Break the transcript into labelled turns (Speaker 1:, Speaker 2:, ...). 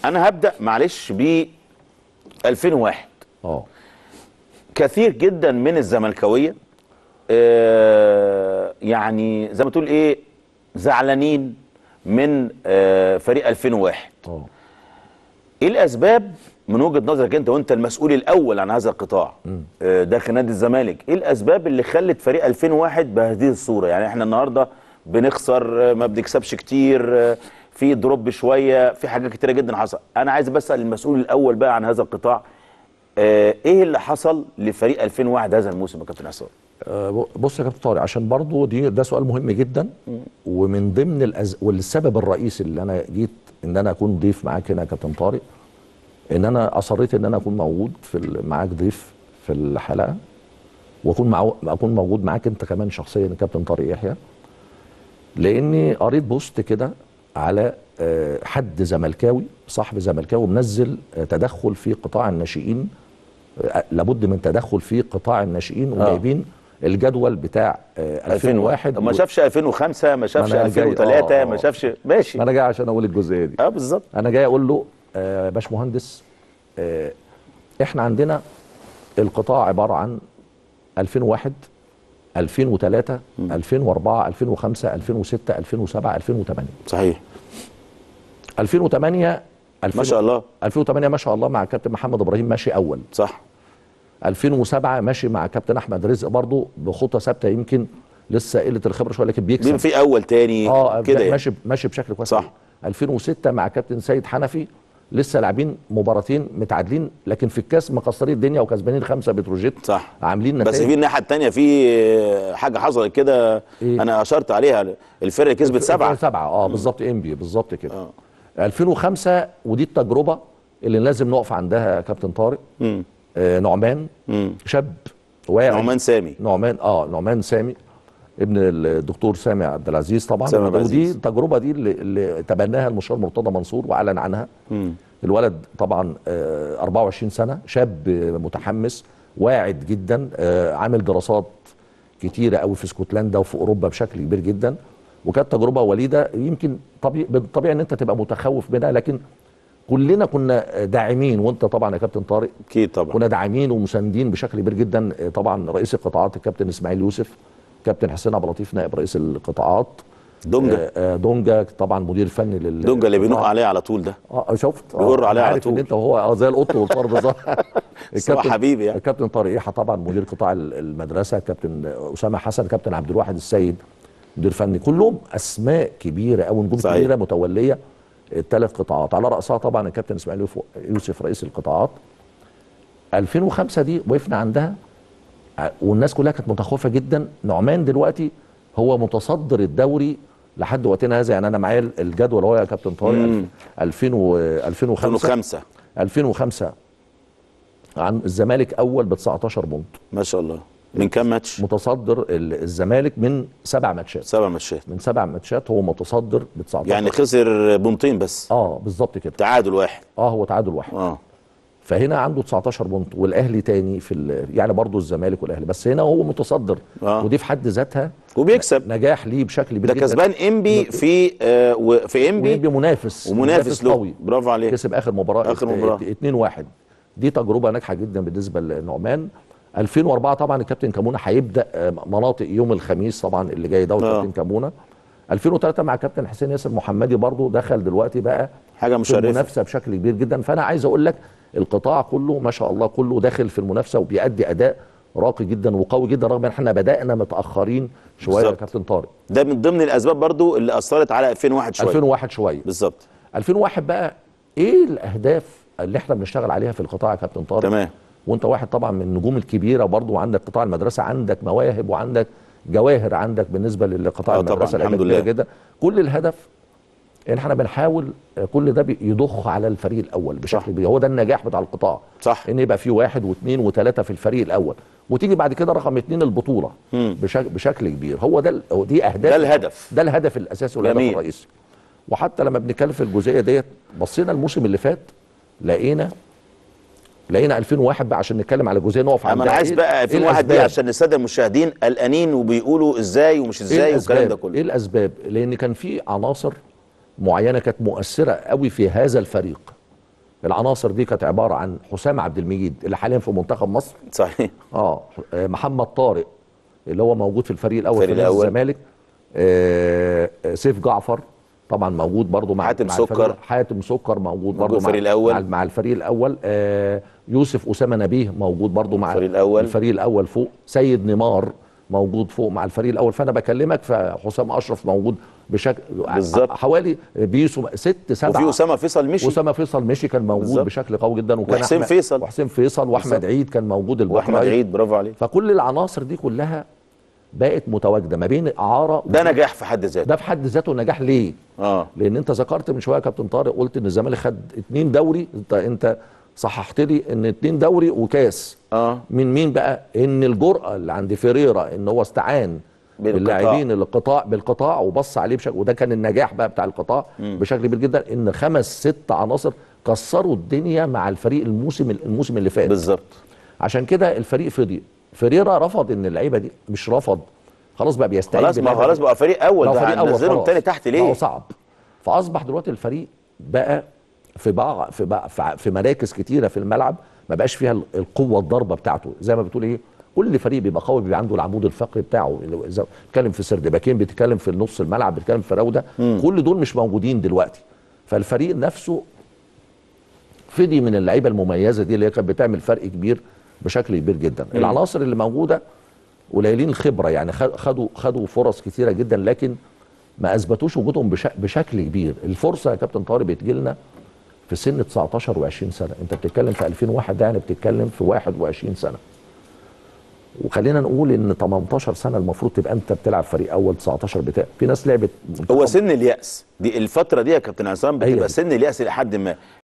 Speaker 1: انا هبدا معلش ب 2001
Speaker 2: اه
Speaker 1: كثير جدا من الزملكاويه آه يعني زي ما تقول ايه زعلانين من آه فريق 2001
Speaker 2: اه
Speaker 1: ايه الاسباب من وجهه نظرك انت وانت المسؤول الاول عن هذا القطاع آه، داخل نادي الزمالك ايه الاسباب اللي خلت فريق 2001 بهذه الصوره يعني احنا النهارده بنخسر آه، ما بنكسبش كتير آه، في دروب شويه في حاجات كتيره جدا حصل انا عايز بسال المسؤول الاول بقى عن هذا القطاع آه، ايه اللي حصل لفريق 2001 هذا الموسم يا كابتن عصام
Speaker 2: آه، بص يا كابتن طارق عشان برضو دي ده سؤال مهم جدا ومن ضمن الأز... والسبب الرئيسي اللي انا جيت ان انا اكون ضيف معاك هنا يا كابتن طارق ان انا اصريت ان انا اكون موجود في ال... معاك ضيف في الحلقه واكون معو... اكون موجود معاك انت كمان شخصيا يا كابتن طارق يحيى لاني قريت بوست كده على آه، حد زملكاوي صاحب زملكاوي منزل آه، تدخل في قطاع الناشئين آه، لابد من تدخل في قطاع الناشئين وجايبين الجدول بتاع آه، 2001
Speaker 1: طب ما شافش 2005 ما شافش
Speaker 2: أنا جاي-
Speaker 1: 2003
Speaker 2: آه،
Speaker 1: ما
Speaker 2: آه.
Speaker 1: شافش ماشي
Speaker 2: ما انا جاي عشان اقول الجزئيه دي
Speaker 1: اه بالظبط
Speaker 2: انا جاي اقول له آه باشمهندس آه احنا عندنا القطاع عباره عن 2001 2003 2004 2005 2006 2007 2008
Speaker 1: صحيح
Speaker 2: 2008
Speaker 1: ما شاء الله
Speaker 2: 2008 ما شاء الله مع كابتن محمد ابراهيم ماشي اول
Speaker 1: صح
Speaker 2: 2007 ماشي مع كابتن احمد رزق برضه بخطى ثابته يمكن لسه قله الخبره شويه لكن بيكسب
Speaker 1: بيبقى في اول تاني
Speaker 2: اه
Speaker 1: كده يعني.
Speaker 2: ماشي ماشي بشكل كويس
Speaker 1: صح.
Speaker 2: أوي. 2006 مع كابتن سيد حنفي لسه لاعبين مباراتين متعادلين لكن في الكاس مكسرين الدنيا وكسبانين خمسه بتروجيت
Speaker 1: صح
Speaker 2: عاملين
Speaker 1: بس
Speaker 2: نتائج
Speaker 1: في الناحيه الثانيه في حاجه حصلت كده
Speaker 2: إيه؟
Speaker 1: انا اشرت عليها الفرقه اللي كسبت سبعه
Speaker 2: سبعه اه بالظبط انبي بالظبط كده
Speaker 1: آه.
Speaker 2: 2005 ودي التجربه اللي لازم نقف عندها يا كابتن طارق
Speaker 1: مم.
Speaker 2: آه نعمان
Speaker 1: مم.
Speaker 2: شاب واعي
Speaker 1: نعمان سامي
Speaker 2: نعمان اه نعمان سامي ابن الدكتور سامي عبد العزيز طبعا
Speaker 1: سامي عبد
Speaker 2: ودي
Speaker 1: العزيز.
Speaker 2: التجربه دي اللي, اللي تبناها المستشار مرتضى منصور واعلن عنها
Speaker 1: مم.
Speaker 2: الولد طبعا آه، 24 سنه شاب آه، متحمس واعد جدا آه، عامل دراسات كتيره قوي في اسكتلندا وفي اوروبا بشكل كبير جدا وكانت تجربه وليده يمكن طبيعي بالطبيعي ان انت تبقى متخوف منها لكن كلنا كنا داعمين وانت طبعا يا كابتن طارق
Speaker 1: اكيد طبعا
Speaker 2: كنا داعمين ومساندين بشكل كبير جدا آه، طبعا رئيس القطاعات الكابتن اسماعيل يوسف كابتن حسين عبد اللطيف نائب رئيس القطاعات
Speaker 1: دونجا
Speaker 2: آه، آه، دونجا طبعا مدير فني لل
Speaker 1: دونجا اللي بينق عليه على طول ده
Speaker 2: اه شفت
Speaker 1: بيقر
Speaker 2: آه،
Speaker 1: عليه
Speaker 2: أنا
Speaker 1: على
Speaker 2: عارف
Speaker 1: طول.
Speaker 2: ان انت وهو اه زي القط والفار بالظبط
Speaker 1: بس هو حبيبي يعني.
Speaker 2: الكابتن طارق يحيى طبعا مدير قطاع ال- المدرسه كابتن اسامه حسن كابتن عبد الواحد السيد مدير فني كلهم اسماء كبيره او نجوم
Speaker 1: صحيح.
Speaker 2: كبيره متوليه الثلاث قطاعات على راسها طبعا الكابتن اسماعيل يوف- يوسف رئيس القطاعات 2005 دي وقفنا عندها ع- والناس كلها كانت متخوفه جدا نعمان دلوقتي هو متصدر الدوري لحد وقتنا هذا يعني انا معايا الجدول هو يا كابتن طارق
Speaker 1: مم.
Speaker 2: 2000 و 2005
Speaker 1: 2005
Speaker 2: 2005 عن الزمالك اول ب 19 بونت
Speaker 1: ما شاء الله من كام ماتش؟
Speaker 2: متصدر ال- الزمالك من سبع ماتشات
Speaker 1: سبع ماتشات
Speaker 2: من سبع ماتشات هو متصدر ب 19
Speaker 1: يعني خسر بونتين بس
Speaker 2: اه بالظبط كده
Speaker 1: تعادل واحد
Speaker 2: اه هو تعادل واحد
Speaker 1: اه
Speaker 2: فهنا عنده 19 بونت والاهلي تاني في ال- يعني برضه الزمالك والاهلي بس هنا هو متصدر
Speaker 1: آه.
Speaker 2: ودي في حد ذاتها
Speaker 1: وبيكسب
Speaker 2: نجاح ليه بشكل كبير
Speaker 1: ده
Speaker 2: جدا
Speaker 1: كسبان انبي في آه و- في
Speaker 2: ويبقى
Speaker 1: انبي
Speaker 2: منافس
Speaker 1: ومنافس له
Speaker 2: قوي
Speaker 1: برافو عليك
Speaker 2: كسب اخر مباراه
Speaker 1: آخر مباراة.
Speaker 2: 2 1 دي تجربه ناجحه جدا بالنسبه لنعمان 2004 طبعا الكابتن كامونا هيبدا آه، مناطق يوم الخميس طبعا اللي جاي ده والكابتن
Speaker 1: آه.
Speaker 2: كامونا 2003 مع كابتن حسين ياسر محمدي برضو دخل دلوقتي بقى
Speaker 1: حاجه
Speaker 2: في
Speaker 1: مشرفه
Speaker 2: المنافسه بشكل كبير جدا فانا عايز اقول لك القطاع كله ما شاء الله كله داخل في المنافسه وبيأدي اداء راقي جدا وقوي جدا رغم ان احنا بدانا متاخرين شويه يا
Speaker 1: بالظبط.
Speaker 2: كابتن طارق
Speaker 1: ده من ضمن الاسباب برضو اللي اثرت على 2001 شويه
Speaker 2: 2001 شويه
Speaker 1: بالظبط
Speaker 2: 2001 بقى ايه الاهداف اللي احنا بنشتغل عليها في القطاع يا كابتن طارق
Speaker 1: تمام
Speaker 2: وانت واحد طبعا من النجوم الكبيره برضو وعندك قطاع المدرسه عندك مواهب وعندك جواهر عندك بالنسبه لقطاع
Speaker 1: آه
Speaker 2: المدرسه
Speaker 1: طبعاً،
Speaker 2: لعيبة
Speaker 1: الحمد
Speaker 2: كبيرة
Speaker 1: لله.
Speaker 2: جدا كل الهدف ان احنا بنحاول آه، كل ده بي- يضخ على الفريق الاول
Speaker 1: صح.
Speaker 2: بشكل كبير هو ده النجاح بتاع القطاع
Speaker 1: صح
Speaker 2: ان يبقى في واحد واثنين وثلاثه في الفريق الاول وتيجي بعد كده رقم اثنين البطوله
Speaker 1: مم.
Speaker 2: بشكل, بشكل كبير هو ده ال- هو دي اهداف
Speaker 1: ده الهدف.
Speaker 2: ده الهدف الاساسي والهدف
Speaker 1: جميل.
Speaker 2: الرئيسي وحتى لما بنتكلم في الجزئيه ديت بصينا الموسم اللي فات لقينا لقينا 2001 بقى عشان نتكلم على الجزئيه نقف
Speaker 1: اما
Speaker 2: عندها
Speaker 1: انا عايز
Speaker 2: إيه-
Speaker 1: بقى
Speaker 2: إيه
Speaker 1: 2001 دي
Speaker 2: الأسباب؟
Speaker 1: عشان الساده المشاهدين قلقانين وبيقولوا ازاي ومش ازاي
Speaker 2: إيه
Speaker 1: والكلام ده
Speaker 2: الأسباب؟
Speaker 1: كله
Speaker 2: ايه الاسباب لان كان في عناصر معينه كانت مؤثره قوي في هذا الفريق العناصر دي كانت عباره عن حسام عبد المجيد اللي حاليا في منتخب مصر
Speaker 1: صحيح
Speaker 2: اه آه، محمد طارق اللي هو موجود في الفريق الاول في
Speaker 1: الفريق
Speaker 2: نادي
Speaker 1: الأول.
Speaker 2: الزمالك آه، آه، سيف جعفر طبعا موجود برضو مع
Speaker 1: حاتم
Speaker 2: مع
Speaker 1: سكر.
Speaker 2: الفريق- حاتم سكر موجود برضو
Speaker 1: الفريق
Speaker 2: مع
Speaker 1: الأول.
Speaker 2: مع, مع الفريق الاول آه، يوسف اسامه نبيه موجود برضو مع
Speaker 1: الفريق الأول.
Speaker 2: الفريق الاول فوق سيد نيمار موجود فوق مع الفريق الاول فانا بكلمك فحسام اشرف موجود بشكل
Speaker 1: بالظبط.
Speaker 2: حوالي بيسو ست سبعه
Speaker 1: وفي اسامه فيصل مشي
Speaker 2: اسامه فيصل مشي كان موجود
Speaker 1: بالظبط.
Speaker 2: بشكل قوي جدا وكان
Speaker 1: وحسين
Speaker 2: أحمد-
Speaker 1: فيصل.
Speaker 2: وحسين فيصل واحمد
Speaker 1: بالظبط.
Speaker 2: عيد كان موجود الباك
Speaker 1: واحمد
Speaker 2: رايت.
Speaker 1: عيد برافو عليك
Speaker 2: فكل العناصر دي كلها بقت متواجده ما بين اعاره
Speaker 1: ده نجاح في حد ذاته
Speaker 2: ده في حد ذاته نجاح ليه؟
Speaker 1: اه
Speaker 2: لان انت ذكرت من شويه يا كابتن طارق قلت ان الزمالك خد اتنين دوري انت انت صححت لي ان اتنين دوري وكاس
Speaker 1: اه
Speaker 2: من مين بقى؟ ان الجرأه اللي عند فيريرا ان هو استعان
Speaker 1: بالقطاع.
Speaker 2: باللاعبين القطاع بالقطاع وبص عليه بشكل وده كان النجاح بقى بتاع القطاع بشكل كبير جدا ان خمس ست عناصر كسروا الدنيا مع الفريق الموسم الموسم اللي فات
Speaker 1: بالظبط
Speaker 2: عشان كده الفريق فضي فيريرا رفض ان اللعيبه دي مش رفض خلاص بقى بيستعين
Speaker 1: خلاص ما
Speaker 2: باللعيبة
Speaker 1: خلاص
Speaker 2: دي.
Speaker 1: بقى فريق اول
Speaker 2: بقى
Speaker 1: ده
Speaker 2: فريق اول
Speaker 1: هننزلهم
Speaker 2: خلاص.
Speaker 1: تاني تحت
Speaker 2: بقى هو
Speaker 1: ليه
Speaker 2: صعب فاصبح دلوقتي الفريق بقى في بعض في بقى في, في مراكز كتيره في الملعب ما بقاش فيها ال- القوه الضربه بتاعته زي ما بتقول ايه كل فريق بيبقى قوي بيبقى عنده العمود الفقري بتاعه اللي هو إذا بتتكلم في سردباكين بتتكلم في نص الملعب بتتكلم في فراوده كل دول مش موجودين دلوقتي فالفريق نفسه فدي من اللعيبه المميزه دي اللي هي كانت بتعمل فرق كبير بشكل كبير جدا العناصر اللي موجوده قليلين الخبره يعني خد- خدوا خدوا فرص كتيره جدا لكن ما اثبتوش وجودهم بش- بشكل كبير الفرصه يا كابتن طارق بتجي لنا في سن 19 و20 سنه انت بتتكلم في 2001 ده يعني بتتكلم في 21 سنه وخلينا نقول ان 18 سنه المفروض تبقى انت بتلعب فريق اول 19 بتاع في ناس لعبت
Speaker 1: هو سن اليأس دي الفترة دي يا كابتن عصام
Speaker 2: هي
Speaker 1: بتبقى
Speaker 2: دي.
Speaker 1: سن اليأس لحد ما